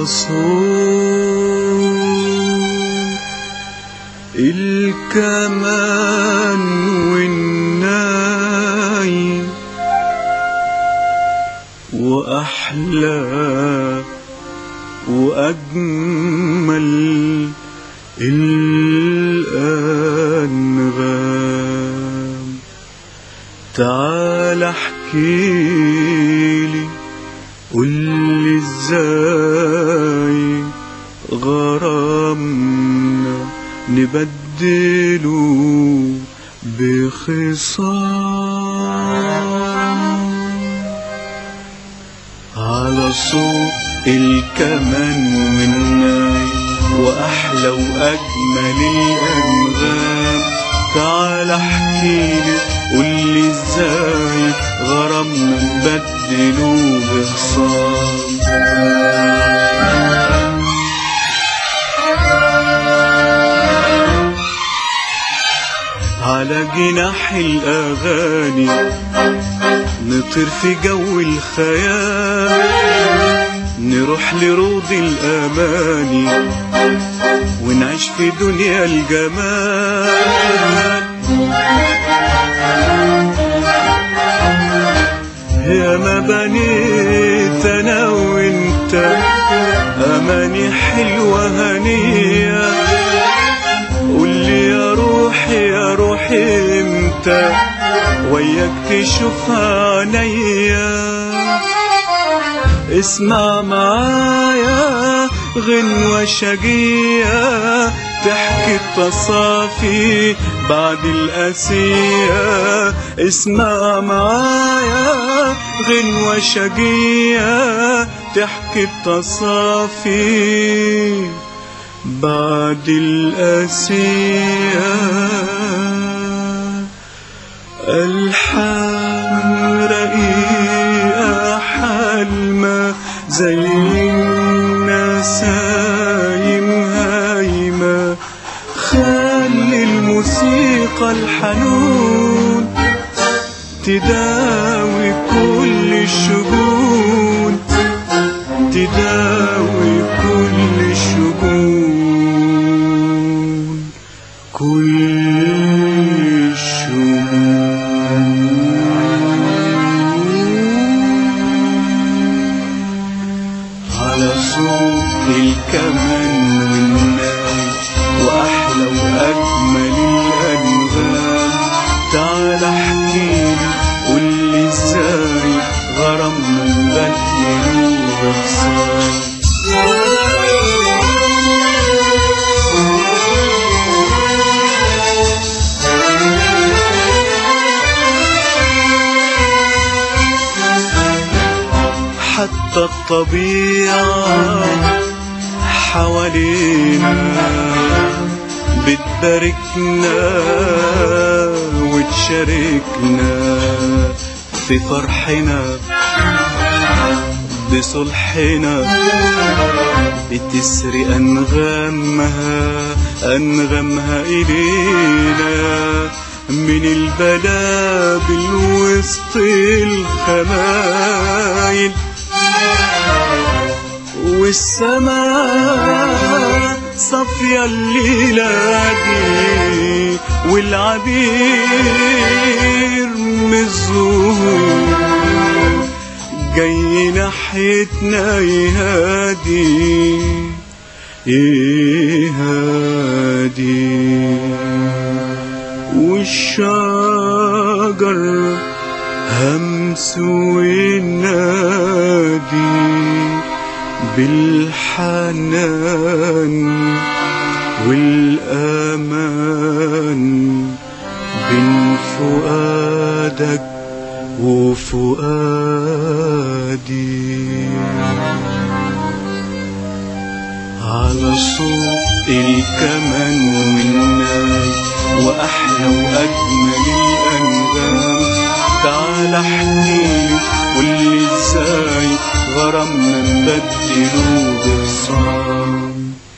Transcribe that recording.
على صوت الكمان والناي وأحلى وأجمل الأنغام تعال احكيلي قولي ازاي غرامنا نبدله بخصام على صوت الكمان والناي وأحلى وأجمل الأنغام تعال احكيلي قولي ازاي غرامنا نبدله بخصام على جناح الأغاني نطير في جو الخيال نروح لروض الأماني ونعيش في دنيا الجمال يا ما بنيت أنا وانت أماني حلوة هنية قولي يا روحي يا روحي امتى وياك تشوفها عينيا اسمع معايا غنوة شقية تحكي التصافي بعد الأسية اسمع معايا غنوة شقية تحكي التصافي بعد الأسية ألحان رقيقة حلمة زي النسايم هايمة خلي الموسيقى الحنون تداوي كل الشجون تداوي كل الشجون كل الشجون على صوت الكمان والناي وأحلى وأجمل الأنغام تعال احكيلي قولي ازاي غرامنا نبدله بخصام حتى الطبيعة حوالينا بتباركنا وتشاركنا في فرحنا بصلحنا بتسري أنغامها أنغامها إلينا من البلابل وسط الخمايل والسماء صافية الليلة دي والعبير من الزهور جاي ناحيتنا يهادي يهادي والشجر همس وينادي بالحنان والأمان بين فؤادك وفؤادي على صوت الكمان والناي وأحلى وأجمل الأنغام تعال احكيلي قولي ازاي غرامنا نبدله بخصام